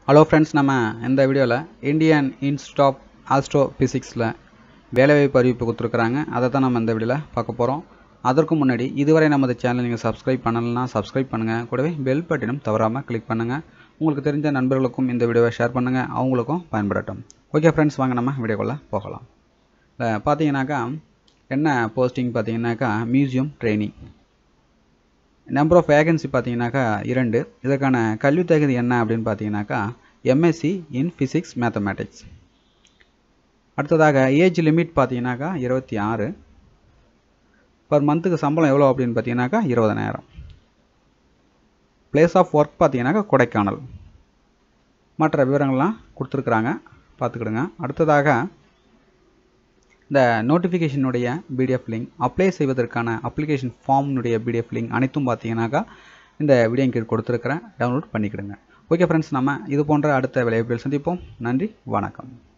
hello friends நம்ம இந்த வீடியோவில் இந்தியன் இன்ஸ்டியூட் ஆஃப் ஆஸ்ட்ரோ ஃபிசிக்ஸில் வேலைவாய்ப்பு அறிவிப்பு கொடுத்துருக்குறாங்க அதை தான் நம்ம இந்த வீடியோவில் பார்க்க போகிறோம் அதற்கு முன்னாடி இதுவரை நமது சேனல் நீங்கள் சப்ஸ்கிரைப் பண்ணலைன்னா சப்ஸ்கிரைப் பண்ணுங்கள் கூடவே பெல் பட்டினம் தவறாமல் கிளிக் பண்ணுங்கள் உங்களுக்கு தெரிஞ்ச நண்பர்களுக்கும் இந்த வீடியோவை ஷேர் பண்ணுங்கள் அவங்களுக்கும் பயன்படட்டும் ஓகே ஃப்ரெண்ட்ஸ் வாங்க நம்ம வீடியோக்குள்ளே போகலாம் இல்லை பார்த்தீங்கன்னாக்கா என்ன போஸ்டிங் பார்த்தீங்கன்னாக்கா museum training number of vacancy பார்த்தீங்கன்னாக்கா இரண்டு இதற்கான கல்வி தகுதி என்ன அப்படின்னு பார்த்தீங்கன்னாக்கா எம்எஸ்சி இன் ஃபிசிக்ஸ் மேத்தமேட்டிக்ஸ் அடுத்ததாக ஏஜ் லிமிட் பார்த்தீங்கன்னாக்கா இருபத்தி ஆறு பர் மந்த்துக்கு சம்பளம் எவ்வளோ அப்படின்னு பார்த்தீங்கன்னாக்கா இருபதனாயிரம் பிளேஸ் ஆஃப் ஒர்க் பார்த்தீங்கன்னாக்கா கொடைக்கானல் மற்ற விவரங்கள்லாம் கொடுத்துருக்குறாங்க பார்த்துக்கிடுங்க அடுத்ததாக இந்த நோட்டிஃபிகேஷனுடைய பிடிஎஃப் லிங்க் அப்ளை செய்வதற்கான அப்ளிகேஷன் ஃபார்ம்னுடைய பிடிஎஃப் லிங்க் அனைத்தும் பார்த்தீங்கன்னாக்கா இந்த வீடியோ கீழ் கொடுத்துருக்கிறேன் டவுன்லோட் பண்ணிக்கிடுங்க ஓகே ஃப்ரெண்ட்ஸ் நம்ம இது போன்ற அடுத்த விளையாட்டுகள் சந்திப்போம் நன்றி வணக்கம்